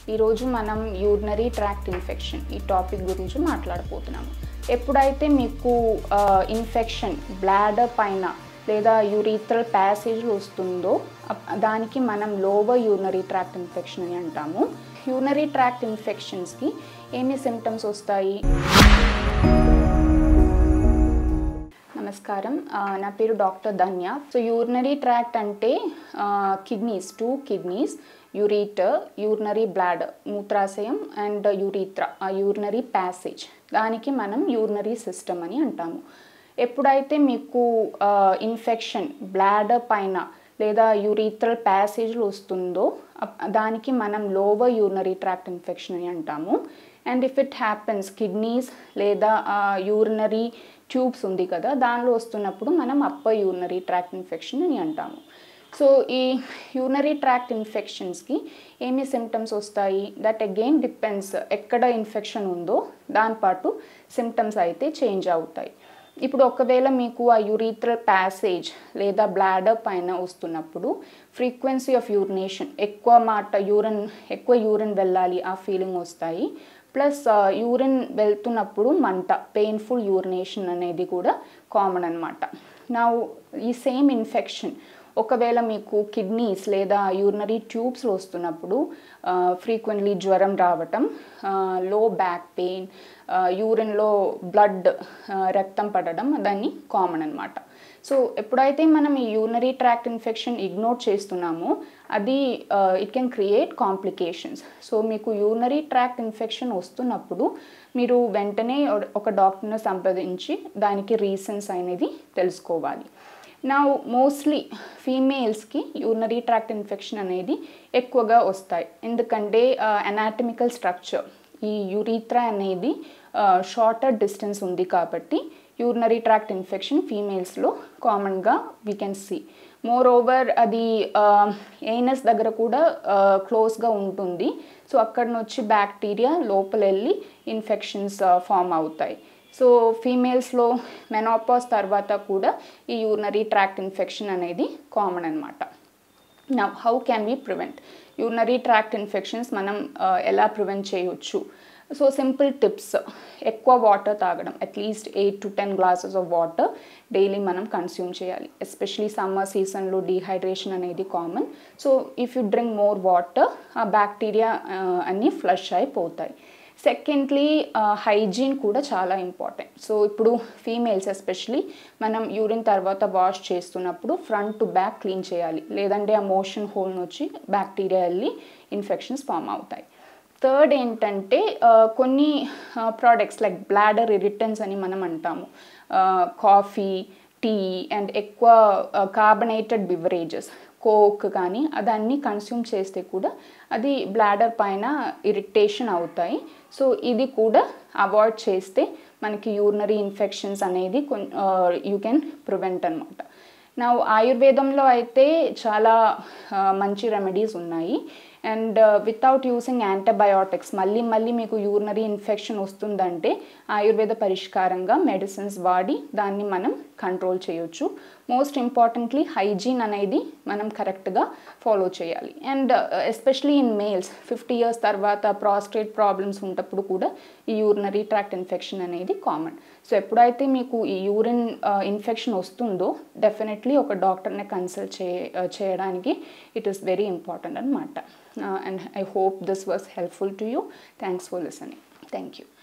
ఈరోజు మనం urinary tract infection ఈ టాపిక్ గురించి మాట్లాడబోతున్నాము ఎప్పుడైతే మీకు ఇన్ఫెక్షన్ బ్లాడర్ పైన లేదా యూరిథ్రల్ ప్యాసేజ్లు వస్తుందో అప్- దానికి మనం లోవర్ యూరినరీ ట్రాక్ట్ ఇన్ఫెక్షన్ అని అంటాము యూరినరీ ట్రాక్ట్ ఇన్ఫెక్షన్స్కి ఏమి సిమ్టమ్స్ వస్తాయి నమస్కారం ఆ, నా పేరు doctor Dhanya so urinary tract అంటే kidneys two kidneys ureter urinary bladder మూత్రాశయం అండ్ యూరిత్ర ఆ యూరినరీ ప్యాసేజ్ దానికి మనం యూరినరీ సిస్టమ్ అని అంటాము ఎప్పుడైతే మీకు ఇన్ఫెక్షన్ బ్లాడర్ పైన లేదా యూరిథ్రల్ ప్యాసేజ్లు వస్తుందో అప్- దానికి మనం లోవర్ యూరినరీ ట్రాక్ట్ ఇన్ఫెక్షన్ అని అంటాము and if it happens kidneys లేదా యూరినరీ ట్యూబ్స్ ఉంది కదా దానిలో వస్తున్నప్పుడు మనం అప్పర్ యూరినరీ ట్రాక్ట్ ఇన్ఫెక్షన్ అని అంటాము సో ఈ యూరినరీ ట్రాక్ట్ ఇన్ఫెక్షన్స్కి ఏమి సిమ్టమ్స్ వస్తాయి దట్ అగైన్ డిపెండ్స్ ఎక్కడ ఇన్ఫెక్షన్ ఉందో దానిపాటు సిమ్టమ్స్ అయితే చేంజ్ అవుతాయి ఇప్పుడు ఒకవేళ మీకు ఆ యూరిథ్రల్ ప్యాసేజ్ లేదా బ్లాడర్ పైన వస్తున్నప్పుడు ఫ్రీక్వెన్సీ ఆఫ్ యూరినేషన్ ఎక్కువ మాట యూరిన్ ఎక్కువ యూరిన్ వెళ్ళాలి ఆ ఫీలింగ్ వస్తాయి ప్లస్ యూరిన్ వెళ్తున్నప్పుడు మంట పెయిన్ఫుల్ యూరినేషన్ అనేది కూడా కామన్ అనమాట నా ఈ సేమ్ ఇన్ఫెక్షన్ ఒకవేళ మీకు కిడ్నీస్ లేదా యూరినరీ ట్యూబ్స్ వస్తున్నప్పుడు ఫ్రీక్వెంట్లీ జ్వరం రావటం లో బ్యాక్ పెయిన్ యూరిన్లో బ్లడ్ రక్తం పడడం దాన్ని కామన్ అనమాట సో ఎప్పుడైతే మనం ఈ యూరినరీ ట్రాక్ట్ ఇన్ఫెక్షన్ ఇగ్నోర్ చేస్తున్నామో అది it can create complications so మీకు యూరినరీ ట్రాక్ట్ ఇన్ఫెక్షన్ వస్తున్నప్పుడు మీరు వెంటనే ఒక డాక్టర్ని సంప్రదించి దానికి రీజన్స్ అనేది తెలుసుకోవాలి నా మోస్ట్లీ ఫీమేల్స్కి యూరినరీ ట్రాక్ట్ ఇన్ఫెక్షన్ అనేది ఎక్కువగా వస్తాయి ఎందుకంటే అనాటమికల్ స్ట్రక్చర్ ఈ యూరిత్రా అనేది షార్టర్ డిస్టెన్స్ ఉంది కాబట్టి యూరినరీ ట్రాక్ట్ ఇన్ఫెక్షన్ ఫీమేల్స్లో కామన్గా we can see moreover అది ఏనస్ దగ్గర కూడా క్లోజ్గా ఉంటుంది సో అక్కడ నుంచి బ్యాక్టీరియా లోపల వెళ్ళి ఇన్ఫెక్షన్స్ ఫామ్ అవుతాయి సో ఫీమేల్స్లో మెనోపాస్ తర్వాత కూడా ఈ యూరినరీ ట్రాక్ట్ ఇన్ఫెక్షన్ అనేది కామన్ అనమాట నా how can we prevent urinary tract infections మనం ఆ, ఎలా ప్రివెంట్ చేయొచ్చు సో సింపుల్ టిప్స్ ఎక్కువ వాటర్ తాగడం at least eight to ten glasses of water daily మనం కన్స్యూమ్ చేయాలి ఎస్పెషలీ సమ్మర్ సీజన్లో డీహైడ్రేషన్ అనేది common so if you drink more water ఆ బ్యాక్టీరియా అన్నీ ఫ్లష్ అయిపోతాయి సెకండ్లీ హైజీన్ కూడా చాలా ఇంపార్టెంట్ సో ఇప్పుడు ఫీమేల్స్ ఎస్పెషలీ మనం యూరిన్ తర్వాత వాష్ చేస్తున్నప్పుడు ఫ్రంట్ టు బ్యాక్ క్లీన్ చేయాలి లేదంటే ఆ మోషన్ హోల్ నుంచి బ్యాక్టీరియా వెళ్ళి ఇన్ఫెక్షన్స్ ఫామ్ అవుతాయి థర్డ్ ఏంటంటే ఆ, కొన్ని ప్రోడక్ట్స్ లైక్ బ్లాడర్ ఇరిటన్స్ అని మనం అంటాము కాఫీ టీ అండ్ ఎక్కువ కార్బనేటెడ్ బివరేజెస్ కోక్ కానీ అదన్నీ కన్స్యూమ్ చేస్తే కూడా అది బ్లాడర్ పైన ఇరిటేషన్ అవుతాయి సో ఇది కూడా అవాయిడ్ చేస్తే మనకి యూరినరీ ఇన్ఫెక్షన్స్ అనేది కొన్ యూ కెన్ ప్రివెంట్ అనమాట నా ఆయుర్వేదంలో అయితే చాలా ఆ, మంచి రెమెడీస్ ఉన్నాయి అండ్ వితౌట్ యూసింగ్ యాంటీబయాటిక్స్ మళ్ళీ మళ్ళీ మీకు యూరినరీ ఇన్ఫెక్షన్ వస్తుందంటే ఆయుర్వేద పరిష్కారంగా మెడిసిన్స్ వాడి దాన్ని మనం కంట్రోల్ చేయొచ్చు మోస్ట్ ఇంపార్టెంట్లీ హైజీన్ అనేది మనం కరెక్ట్గా ఫాలో చేయాలి and especially in males fifty years తర్వాత ప్రాస్టేట్ ప్రాబ్లమ్స్ ఉన్నప్పుడు కూడా ఈ యూరినరీ ట్రాక్ట్ ఇన్ఫెక్షన్ అనేది కామన్ సో ఎప్పుడైతే మీకు ఈ యూరిన్ ఇన్ఫెక్షన్ వస్తుందో డెఫినెట్లీ ఒక డాక్టర్ని కన్సల్ట్ చే చేయడానికి ఇట్ ఈస్ వెరీ ఇంపార్టెంట్ అనమాట and I hope this was helpful to you thanks for listening thank you